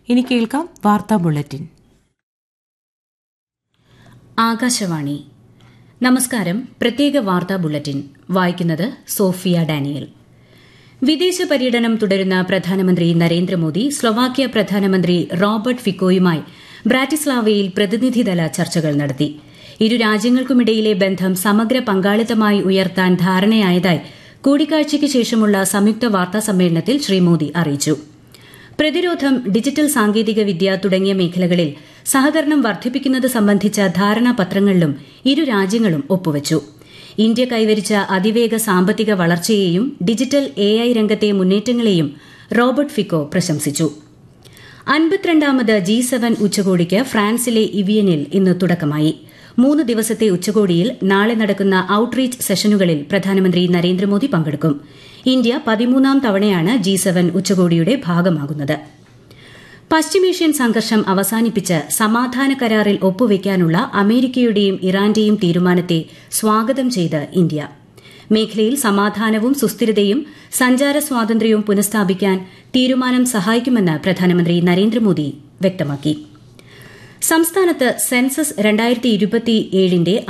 ഇനി കേൾക്കാം വാർത്താ ബുള്ളറ്റിൻ ആകാശവാണി നമസ്കാരം പ്രത്യേക വാർത്താ ബുള്ളറ്റിൻ വായിക്കുന്നത് സോഫിയ ഡാനിയൽ വിദേശ പര്യടനം തുടരുന്ന പ്രധാനമന്ത്രി നരേന്ദ്രമോദി സ്ലൊവാക്യ പ്രധാനമന്ത്രി റോബർട്ട് ഫിക്കോയുമായി ബ്രാറ്റിസ്ലാവയിൽ പ്രതിനിധിതല ചർച്ചകൾ നടത്തി ഇരു രാജ്യങ്ങൾക്കുമിടയിലെ ബന്ധം സമഗ്ര പങ്കാളിത്തമായി ഉയർത്താൻ ധാരണയായതായി കൂടിക്കാഴ്ചയ്ക്ക് ശേഷമുള്ള സംയുക്ത വാർത്താ സമ്മേളനത്തിൽ ശ്രീ മോദി അറിയിച്ചു പ്രതിരോധം ഡിജിറ്റൽ സാങ്കേതിക വിദ്യ തുടങ്ങിയ മേഖലകളിൽ സഹകരണം വർദ്ധിപ്പിക്കുന്നത് സംബന്ധിച്ച ധാരണാപത്രങ്ങളിലും ഇരു രാജ്യങ്ങളും ഒപ്പുവച്ചു ഇന്ത്യ കൈവരിച്ച അതിവേഗ സാമ്പത്തിക വളർച്ചയെയും ഡിജിറ്റൽ എ ഐ രംഗത്തെ മുന്നേറ്റങ്ങളെയും റോബർട്ട് ഫിക്കോ പ്രശംസിച്ചു അൻപത്തിരണ്ടാമത് ജി സെവൻ ഉച്ചകോടിക്ക് ഫ്രാൻസിലെ ഇവിയനിൽ ഇന്ന് തുടക്കമായി മൂന്ന് ദിവസത്തെ ഉച്ചകോടിയിൽ നാളെ നടക്കുന്ന ഔട്ട്റീച്ച് സെഷനുകളിൽ പ്രധാനമന്ത്രി നരേന്ദ്രമോദി പങ്കെടുക്കും ഇന്ത്യ പതിമൂന്നാം തവണയാണ് ജി സെവൻ ഉച്ചകോടിയുടെ ഭാഗമാകുന്നത് പശ്ചിമേഷ്യൻ സംഘർഷം അവസാനിപ്പിച്ച് സമാധാന കരാറിൽ ഒപ്പുവയ്ക്കാനുള്ള അമേരിക്കയുടെയും ഇറാന്റെയും തീരുമാനത്തെ സ്വാഗതം ചെയ്ത് ഇന്ത്യ മേഖലയിൽ സമാധാനവും സുസ്ഥിരതയും സഞ്ചാര സ്വാതന്ത്ര്യവും പുനഃസ്ഥാപിക്കാൻ തീരുമാനം സഹായിക്കുമെന്ന് പ്രധാനമന്ത്രി നരേന്ദ്രമോദി വ്യക്തമാക്കി സംസ്ഥാനത്ത് സെൻസസ് രണ്ടായിരത്തി ഇരുപത്തിയേഴിന്റെ